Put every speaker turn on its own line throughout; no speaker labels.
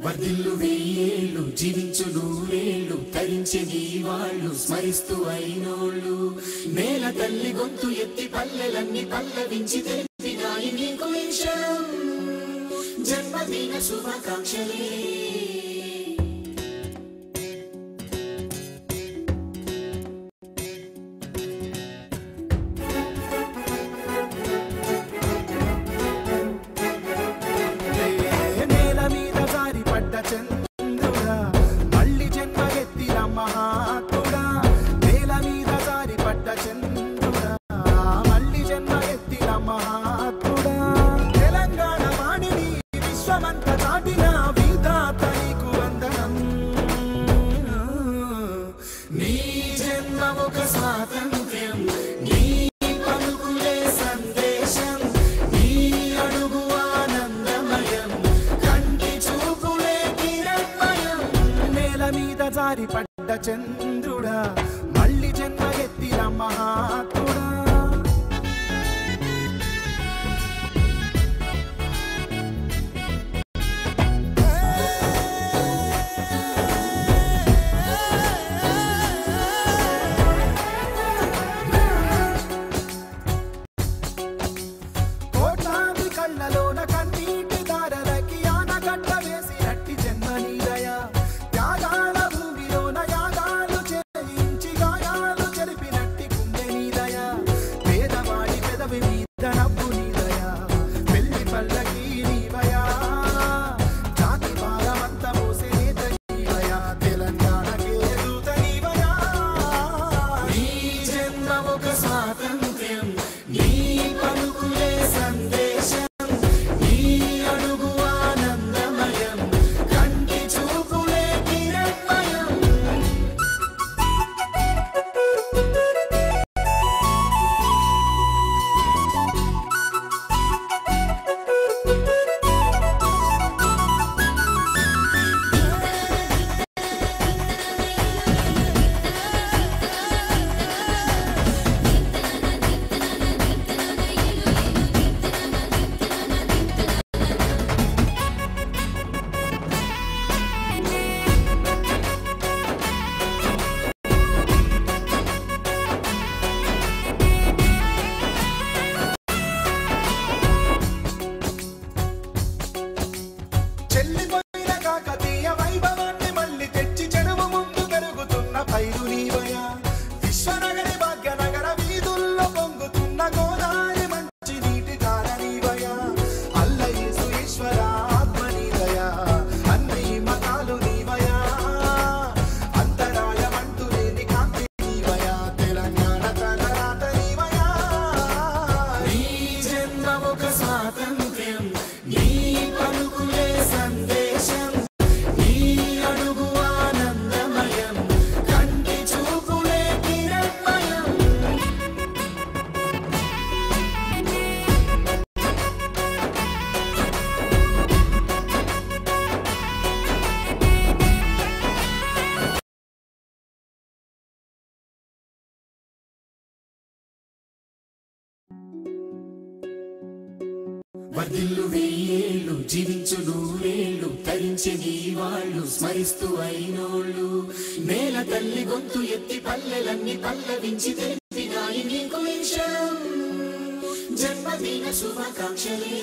వర్ధిల్లు వెయ్యేళ్ళు జీవించు నూరేళ్ళు తరించే నీ వాళ్ళు స్మరిస్తూ అయినోళ్ళు నేల తల్లి గొంతు ఎత్తి పల్లెలన్నీ పల్లవించి తెలిపినాయి నీకు ఈ క్షణం జన్మదిన శుభాకాంక్షలే
నేల మీద జారి పడ్డ చంద్రుడా మళ్ళీ జన్మ ఎత్తిన మహాత్ముడా నేల మీద జారి పడ్డ చంద్రుడా మళ్ళీ జన్మ ఎత్తిన మహాత్ముడా తెలంగాణ వాణిని విశ్వమంత చాటిన విధాత నీకు వందనం
నీ జన్మ ఒక స్వాతంత్ర్యం నీ పలుకులే సందేశం నీ అడుగు ఆనందమయం కంటి చూపులే కిరణమయం
నేల మీద జారి పడ్డ చంద్రుడా మళ్ళీ జన్మ ఎత్తిన మహాత్ముడా కోట్లాది కళ్ళలోన కన్నీటి దారలకి ఆనగడ్డ వేసినట్టి జన్మనీదయ త్యాగాల భూమిలోన యాగాలు చేయించి గాయాలు చెరిపినట్టి గుండె నీదయ పేదవాడి పెదవి మీద నవ్వు నీదయ పెళ్లి పల్లకి నీవయా జాతి భారమంత మోసే నేత నీవయా తెలంగాణకే దూత నీవయా
నీ జన్మ ఒక స్వాతంత్ర్యం నీ పలుకులే సందేశం నీ అడుగు ఆనందమయం కంటి చూపులే కిరణమయం
చెల్లిపోయిన కాకతీయ వైభవాన్ని మళ్ళీ తెచ్చి చెరువు ముందు పెరుగుతున్న పైరు నీవయా విశ్వనగరి భాగ్యనగర వీధుల్లో పొంగుతున్న గోదావరి మంచి నీటి కార నీవయా అల్లయేసు ఈశ్వర ఆత్మ నీవయా అన్ని మతాలు నీవయా అంతరాయమంటూ లేని కాంతి నీవయా తెలంగాణ తలరాత నీవయా
నీ జన్మ ఒక స్వాతంత్ర్యం నీ పలుకులే సందేశం నీ అడుగు ఆనందమయం కంటి చూపులే కిరణమయం వర్ధిల్లు వెయ్యేళ్ళు జీవించు నూరేళ్ళు తరించే నీ వాళ్ళు స్మరిస్తూ అయినోళ్ళు నేల తల్లి గొంతు ఎత్తి పల్లెలన్నీ పల్లవించి తెలిపినాయి నీకు ఈ క్షణం జన్మదిన శుభాకాంక్షలే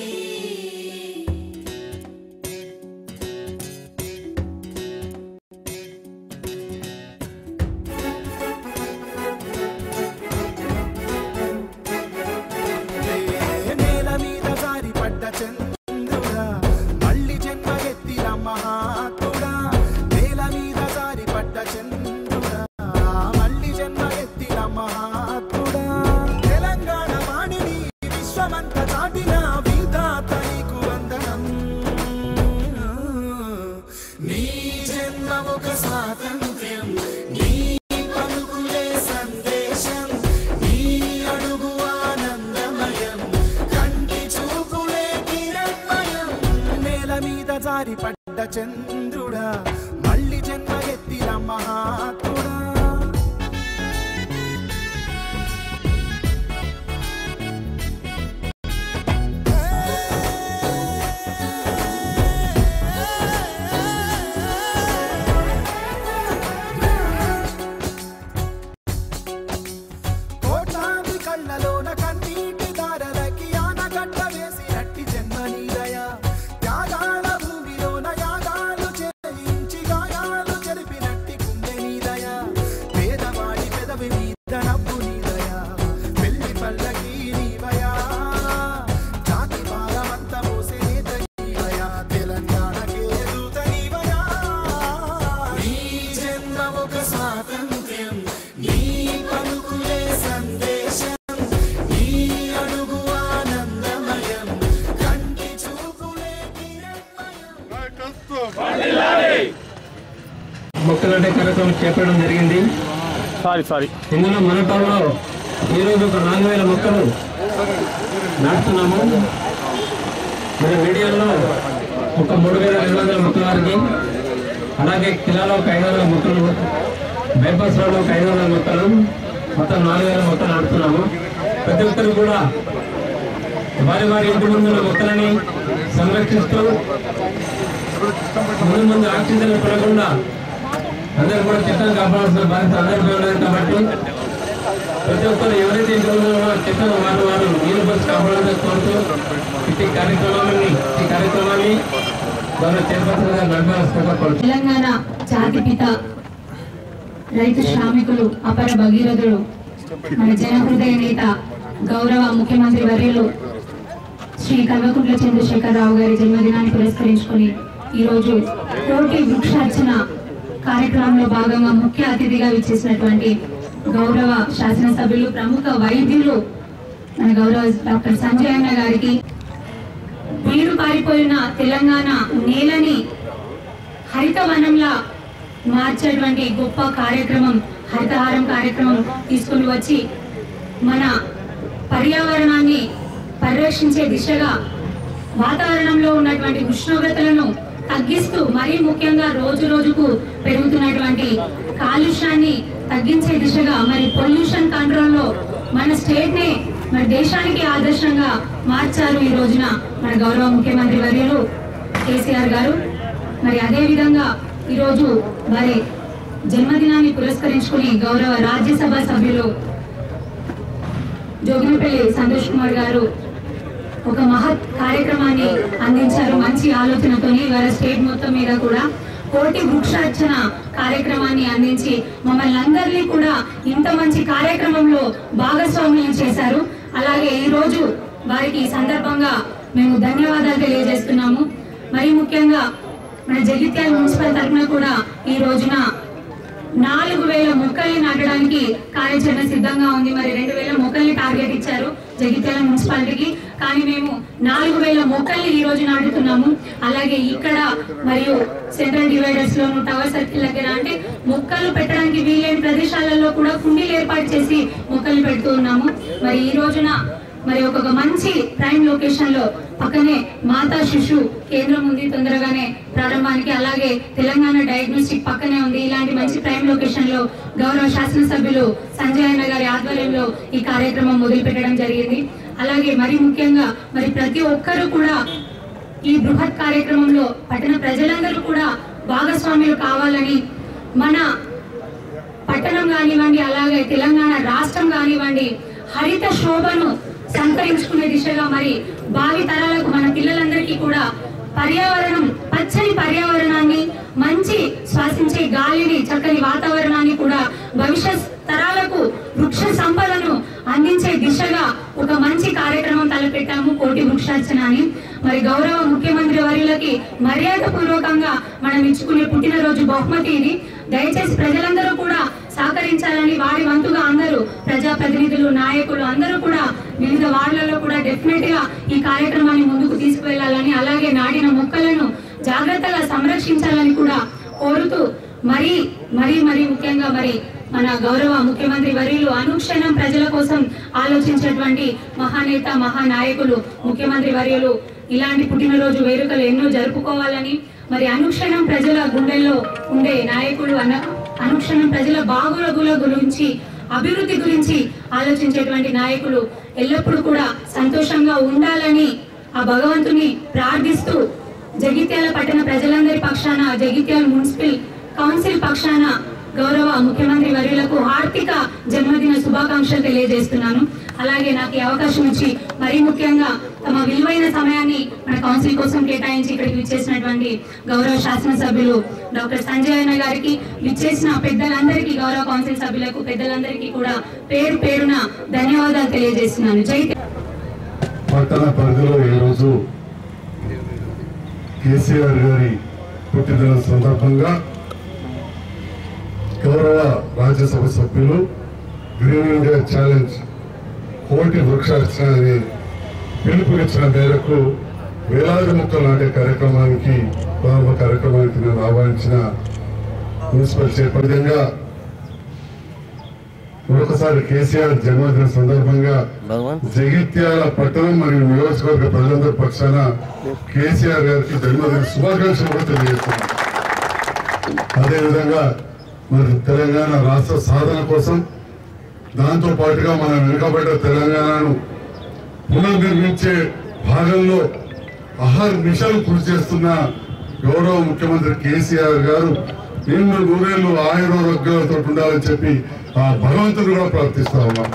నేల మీద జారి పడ్డ చంద్రుడా మళ్ళీ జన్మ ఎత్తిన మహాత్ముడా నేల మీద జారి పడ్డ చంద్రుడా మళ్ళీ జన్మ ఎత్తిన మహాత్ముడా తెలంగాణ వాణిని విశ్వమంత చాటిన విధాత నీకు వందనం
నీ జన్మ ఒక స్వాతంత్ర్యం నీ పలుకులే సందేశం నీ అడుగు ఆనందమయం కంటి చూపులే కిరణమయం
నేల మీద జారి పడ్డ చంద్రుడా మళ్ళీ జన్మ ఎత్తిన మహాత్ముడా
చేపట్టడం జరిగింది
సారీ సారీ
ఇందులో మన టౌన్లో ఈరోజు ఒక నాలుగు వేల మొక్కలు నాటుతున్నాము మన మీడియాలో ఒక మూడు వేల రెండు వందల మొక్కల వరకు అలాగే కిలాలో ఒక ఐదు వందల మొక్కలు బైపాస్ రోడ్లో ఒక ఐదు వందల మొక్కలు మొత్తం నాలుగు వేల మొక్కలు నాటుతున్నాము ప్రతి ఒక్కరు కూడా వారి వారి ఇంటి ముందున్న మొక్కలని సంరక్షిస్తూ ముందు ముందు ఆక్సిజన్ పడకుండా అందరూ కూడా చెట్లను కాపాడాల్సిన బాధ్యత అందరిపై ఉన్నది కాబట్టి ప్రతి ఒక్కరు ఎవరైతే ఇంటి ముందు ఉన్నారో చెట్లను వారు వారు నీరు బస్సు కాపాడాలని కోరుతూ ఇట్టి కార్యక్రమాన్ని ఈ కార్యక్రమాన్ని గౌరవ చైర్పర్సన్ గారు నడపాల్సిందిగా కోరుతున్నాను
తెలంగాణ జాతిపిత రైతు శ్రామికులు అపర భగీరథుడు మన జనహృదయ నేత గౌరవ ముఖ్యమంత్రి వర్యులు శ్రీ కల్వకుంట్ల చంద్రశేఖరరావు గారి జన్మదినాన్ని పురస్కరించుకొని ఈరోజు కోటి వృక్షార్చన కార్యక్రమంలో భాగంగా ముఖ్య అతిథిగా విచ్చేసినటువంటి గౌరవ శాసనసభ్యులు ప్రముఖ వైద్యులు మన గౌరవ డాక్టర్ సంజయ్ అన్న గారికి నీరు పారిపోయిన తెలంగాణ నేలని హరితవనంలా మార్చేటువంటి గొప్ప కార్యక్రమం హరితహారం కార్యక్రమం తీసుకుని వచ్చి మన పర్యావరణాన్ని పరిరక్షించే దిశగా వాతావరణంలో ఉన్నటువంటి ఉష్ణోగ్రతలను తగ్గిస్తూ మరీ ముఖ్యంగా రోజు రోజుకు పెరుగుతున్నటువంటి కాలుష్యాన్ని తగ్గించే దిశగా మరి పొల్యూషన్ కంట్రోల్లో మన స్టేట్ నే మన దేశానికి ఆదర్శంగా మార్చారు ఈ రోజున మన గౌరవ ముఖ్యమంత్రి వర్యులు కేసీఆర్ గారు మరి అదే విధంగా ఈరోజు వారి జన్మదినాన్ని పురస్కరించుకుని గౌరవ రాజ్యసభ సభ్యులు జోగినపల్లి సంతోష్ కుమార్ గారు ఒక మహత్ కార్యక్రమాన్ని అందించారు మంచి ఆలోచనతోని వారి స్టేట్ మొత్తం మీద కూడా కోటి వృక్షార్చన కార్యక్రమాన్ని అందించి మమ్మల్ని అందరినీ కూడా ఇంత మంచి కార్యక్రమంలో భాగస్వామ్యం చేశారు అలాగే ఈ రోజు వారికి ఈ సందర్భంగా మేము ధన్యవాదాలు తెలియజేస్తున్నాము మరి ముఖ్యంగా మన జగిత్యాల మున్సిపల్ తరఫున కూడా ఈ రోజున నాలుగు వేల మొక్కల్ని నాటడానికి కార్యాచరణ సిద్ధంగా ఉంది మరి రెండు వేల మొక్కల్ని టార్గెట్ ఇచ్చారు జగిత్యాల మున్సిపాలిటీకి కానీ మేము నాలుగు వేల మొక్కల్ని ఈ రోజు నాటుతున్నాము అలాగే ఇక్కడ మరియు సెంట్రల్ డివైడర్స్ లోను టవర్ సర్కిల్ దగ్గర అంటే మొక్కలు పెట్టడానికి వీలైన ప్రదేశాలలో కూడా కుండీలు ఏర్పాటు చేసి మొక్కలు పెడుతూ ఉన్నాము మరి ఈ రోజున మరి ఒక మంచి ప్రైమ్ లొకేషన్ లో పక్కనే మాతా శిశు కేంద్రం ఉంది తొందరగానే ప్రారంభానికి అలాగే తెలంగాణ డయాగ్నోస్టిక్ పక్కనే ఉంది ఇలాంటి మంచి ప్రైమ్ లొకేషన్ లో గౌరవ శాసనసభ్యులు సంజయ్ అన్న గారి ఆధ్వర్యంలో ఈ కార్యక్రమం మొదలు పెట్టడం జరిగింది అలాగే మరి ముఖ్యంగా మరి ప్రతి ఒక్కరూ కూడా ఈ బృహత్ కార్యక్రమంలో పట్టణ ప్రజలందరూ కూడా భాగస్వాములు కావాలని మన పట్టణం కానివ్వండి అలాగే తెలంగాణ రాష్ట్రం కానివ్వండి హరిత శోభను సంతరించుకునే దిశగా మరి భావి తరాలకు మన పిల్లలందరికీ కూడా పర్యావరణం పచ్చని పర్యావరణాన్ని మంచి శ్వాసించే గాలిని చక్కని వాతావరణాన్ని కూడా భవిష్యత్ తరాలకు వృక్ష సంపదను అందించే దిశగా ఒక మంచి కార్యక్రమం తలపెట్టాము కోటి వృక్షార్చన అని మరి గౌరవ ముఖ్యమంత్రి వర్యులకి మర్యాద పూర్వకంగా మనం ఇచ్చుకునే పుట్టినరోజు బహుమతి ఇది దయచేసి ప్రజలందరూ కూడా సహకరించాలని వారి వంతుగా అందరూ ప్రజాప్రతినిధులు నాయకులు అందరూ కూడా వివిధ వార్డులలో కూడా డెఫినెట్ గా ఈ కార్యక్రమాన్ని ముందుకు తీసుకువెళ్లాలని అలాగే నాటిన మొక్కలను జాగ్రత్తగా సంరక్షించాలని కూడా కోరుతూ మరి మరి మరి ముఖ్యంగా మరి మన గౌరవ ముఖ్యమంత్రి వర్యులు అనుక్షణం ప్రజల కోసం ఆలోచించేటువంటి మహానేత మహానాయకులు ముఖ్యమంత్రి వర్యులు ఇలాంటి పుట్టినరోజు వేడుకలు ఎన్నో జరుపుకోవాలని మరి అనుక్షణం ప్రజల గుండెల్లో ఉండే నాయకులు అన అనుక్షణం ప్రజల బాగుల గురించి అభివృద్ధి గురించి ఆలోచించేటువంటి నాయకులు ఎల్లప్పుడూ కూడా సంతోషంగా ఉండాలని ఆ భగవంతుని ప్రార్థిస్తూ జగిత్యాల పట్టణ ప్రజలందరి పక్షాన జగిత్యాల మున్సిపల్ కౌన్సిల్ పక్షాన గౌరవ ముఖ్యమంత్రి వర్యులకు ఆర్థిక జన్మదిన శుభాకాంక్షలు తెలియజేస్తున్నాను అలాగే నాకు ఈ అవకాశం ఇచ్చి మరీ ముఖ్యంగా తమ విలువైన సమయాన్ని మన కౌన్సిల్ కోసం కేటాయించి ఇక్కడికి విచ్చేసినటువంటి గౌరవ శాసనసభ్యులు డాక్టర్ సంజయ్ అన్న గారికి విచ్చేసిన పెద్దలందరికీ గౌరవ కౌన్సిల్ సభ్యులకు పెద్దలందరికీ కూడా పేరు పేరున ధన్యవాదాలు తెలియజేస్తున్నాను జై తె-
పట్టణ పరిధిలో ఈరోజు కేసీఆర్ గారి పుట్టినరోజు సందర్భంగా గౌరవ రాజ్యసభ సభ్యులు గ్రీన్ ఇండియా ఛాలెంజ్ కోటి వృక్షార్చన అనే పిలుపునిచ్చిన మేరకు వేలాది మొక్కలు నాటే కార్యక్రమానికి ప్రారంభ కార్యక్రమానికి నేను ఆహ్వానించిన మున్సిపల్ చైర్పర్సన్గా మరొకసారి కేసీఆర్ జన్మదిన సందర్భంగా జగిత్యాల పట్టణం మరియు నియోజకవర్గ ప్రజలందరి పక్షాన కేసీఆర్ గారికి జన్మదిన శుభాకాంక్షలు కూడా తెలియజేస్తున్నాం అదేవిధంగా మరి తెలంగాణ రాష్ట్ర సాధన కోసం దాంతో పాటుగా మన వెనుకబడ్డ తెలంగాణను పునర్నిర్మించే భాగంలో అహర్ నిషాలు కృషి చేస్తున్న గౌరవ ముఖ్యమంత్రి కేసీఆర్ గారు నిన్ను నూరేళ్లు ఆయురోగ్యాలతో ఉండాలని చెప్పి ఆ భగవంతుడు కూడా ప్రార్థిస్తా ఉన్నాం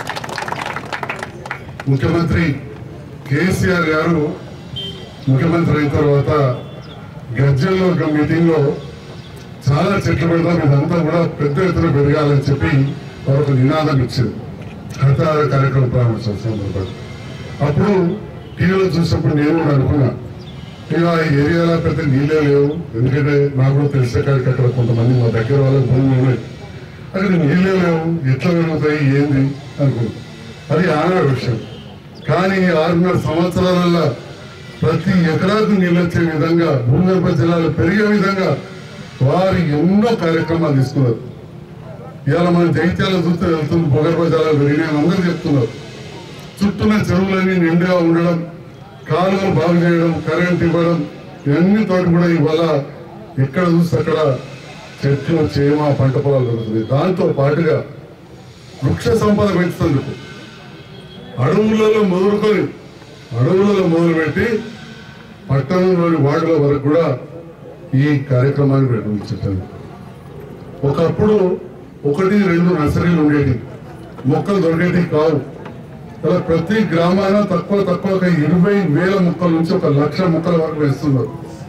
ముఖ్యమంత్రి కేసీఆర్ గారు ముఖ్యమంత్రి అయిన తర్వాత గజ్జల్లో ఒక మీటింగ్ లో చాలా చెట్లు పెడతాం ఇదంతా కూడా పెద్ద ఎత్తున పెరగాలని చెప్పి వారు ఒక నినాదం ఇచ్చింది హరితార కార్యక్రమం ప్రారంభించిన సందర్భంగా అప్పుడు టీవీలో చూసినప్పుడు నేను కూడా అనుకున్నా ఇక ఈ ఏరియాలో పెద్ద నీళ్ళే లేవు ఎందుకంటే నాకు కూడా తెలిసే కాడికి అక్కడ కొంతమంది మా దగ్గర వాళ్ళకి భూములు ఉన్నాయి అక్కడ నీళ్ళే లేవు ఎట్లా పెరుగుతాయి ఏంది అనుకున్నా అది ఆనాడు విషయం కానీ ఆరున్నర సంవత్సరాలలో ప్రతి ఎకరాకు నీళ్ళు వచ్చే విధంగా భూగర్భ జలాలు పెరిగే విధంగా వారు ఎన్నో కార్యక్రమాలు తీసుకున్నారు ఇవాళ మన జైత్యాల చూస్తే వెళ్తుంది భూగర్భ జలాలు పెరిగినాయని అందరూ చెప్తున్నారు చుట్టూన్న చెరువులన్నీ నిండుగా ఉండడం కాలువలు బాగు చేయడం కరెంట్ ఇవ్వడం ఇవన్నీ తోటి కూడా ఇవాళ ఎక్కడ చూస్తే అక్కడ చెట్లు చేమ పంట పొలాలు దొరుకుతుంది దాంతో పాటుగా వృక్ష సంపద పెంచుతందుకు అడవులలో మొదలుకొని అడవులలో మొదలుపెట్టి పట్టణంలోని వార్డుల వరకు కూడా ఈ కార్యక్రమాన్ని ప్రారంభించాను ఒకప్పుడు ఒకటి రెండు నర్సరీలు ఉండేవి మొక్కలు దొరికేటివి కావు అలా ప్రతి గ్రామాన తక్కువ తక్కువ ఒక ఇరవై వేల మొక్కల నుంచి ఒక లక్ష మొక్కల వరకు వేస్తున్నారు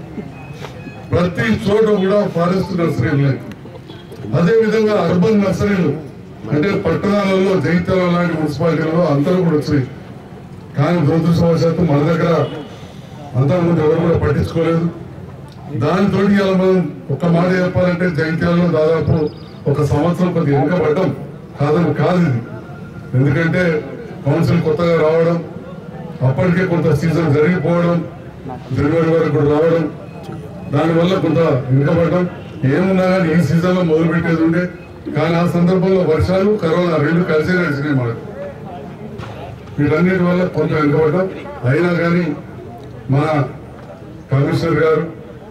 ప్రతి చోట కూడా ఫారెస్ట్ నర్సరీలు ఉన్నాయి అదే విధంగా అర్బన్ నర్సరీలు అంటే పట్టణాలలో జైత్యాల లాంటి మున్సిపాలిటీలలో అందరూ కూడా వచ్చినాయి కానీ దురదృష్టవశాత్తు మన దగ్గర అంతకుముందు ఎవరు కూడా పట్టించుకోలేదు దానితో ఇలా మనం ఒక్క మాట చెప్పాలంటే జైత్యాలలో దాదాపు ఒక సంవత్సరం కొద్దిగా వెనుకబడ్డం కాదని కాదు ఇది ఎందుకంటే కౌన్సిల్ కొత్తగా రావడం అప్పటికే కొంత సీజన్ జరిగిపోవడం జనవరి వరకు కూడా రావడం దానివల్ల కొంత వెనుకబడ్డం ఏమున్నా కానీ ఈ సీజన్ లో మొదలు పెట్టేది ఉండే కానీ ఆ సందర్భంలో వర్షాలు కరోనా రెండు కలిసి నడిచినాయి మనకు వీటన్నిటి వల్ల కొంత వెనుకబడ్డం అయినా కానీ మన కమిషనర్ గారు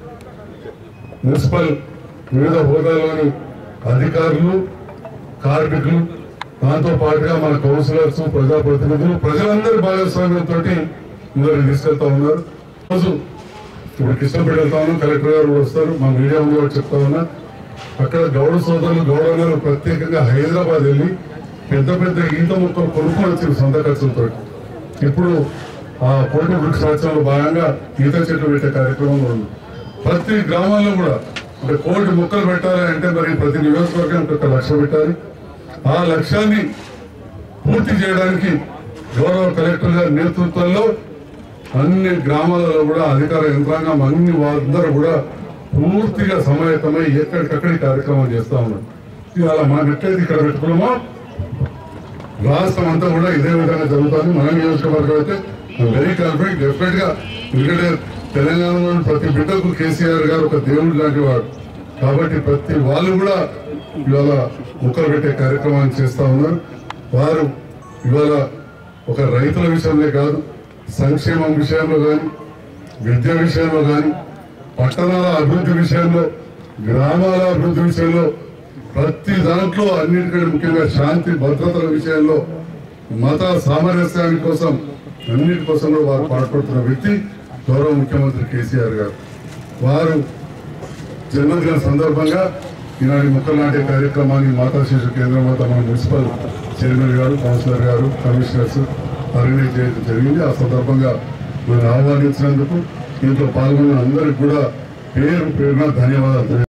మున్సిపల్ వివిధ హోదాలోని అధికారులు కార్మికులు దాంతో పాటుగా మన కౌన్సిలర్స్ ప్రజాప్రతినిధులు ప్రజలందరి భాగస్వామ్యంతో ముందరికి తీసుకెళ్తా ఉన్నారు రోజు ఇప్పుడు కృష్ణపేట వెళ్తా ఉన్నాం కలెక్టర్ గారు కూడా వస్తారు మా మీడియా ముందు కూడా చెప్తా ఉన్నా అక్కడ గౌడ సోదరులు గౌడ గారు ప్రత్యేకంగా హైదరాబాద్ వెళ్ళి పెద్ద పెద్ద ఈత మొక్కలు కొనుక్కొని వచ్చారు సొంత ఖర్చులతో ఇప్పుడు ఆ కోటి వృక్షాచరణలో భాగంగా ఈత చెట్లు పెట్టే కార్యక్రమం ఉంది ప్రతి గ్రామాల్లో కూడా అంటే కోటి మొక్కలు పెట్టాలి అంటే మరి ప్రతి నియోజకవర్గానికి ఒక లక్ష్యం పెట్టాలి ఆ లక్ష్యాన్ని పూర్తి చేయడానికి గౌరవ కలెక్టర్ గారి నేతృత్వంలో అన్ని గ్రామాలలో కూడా అధికార యంత్రాంగం అన్ని వారందరూ కూడా పూర్తిగా సమాయత్తమై ఎక్కడికక్కడి కార్యక్రమం చేస్తా ఉన్నారు ఇవాళ మనం ఎట్లయితే ఇక్కడ పెట్టుకున్నామో రాష్ట్రం అంతా కూడా ఇదే విధంగా జరుగుతుంది మన నియోజకవర్గం అయితే వెరీ కాన్ఫిడెంట్ డెఫినెట్ గా ఎందుకంటే తెలంగాణలో ప్రతి బిడ్డకు కేసీఆర్ గారు ఒక దేవుడు లాంటి వాడు కాబట్టి ప్రతి వాళ్ళు కూడా ఇవాళ ముక్కలు పెట్టే కార్యక్రమాన్ని చేస్తా ఉన్నారు వారు ఇవాళ ఒక రైతుల విషయంలో కాదు సంక్షేమం విషయంలో కానీ విద్య విషయంలో కానీ పట్టణాల అభివృద్ధి విషయంలో గ్రామాల అభివృద్ధి విషయంలో ప్రతి దాంట్లో అన్నిటికంటే ముఖ్యంగా శాంతి భద్రతల విషయంలో మత సామరస్యాని కోసం అన్నిటి కోసం కూడా వారు పాటుపడుతున్న వ్యక్తి గౌరవ ముఖ్యమంత్రి కేసీఆర్ గారు వారు జన్మదిన సందర్భంగా ఈనాటి మొక్కలు నాటే కార్యక్రమాన్ని మాతా శిశు కేంద్రం వద్ద మన మున్సిపల్ చైర్మన్ గారు కౌన్సిలర్ గారు కమిషనర్స్ ఆర్గనైజ్ చేయడం జరిగింది ఆ సందర్భంగా మనం ఆహ్వానించినందుకు దీంట్లో పాల్గొన్న అందరికి కూడా పేరు పేరున ధన్యవాదాలు తెలియ-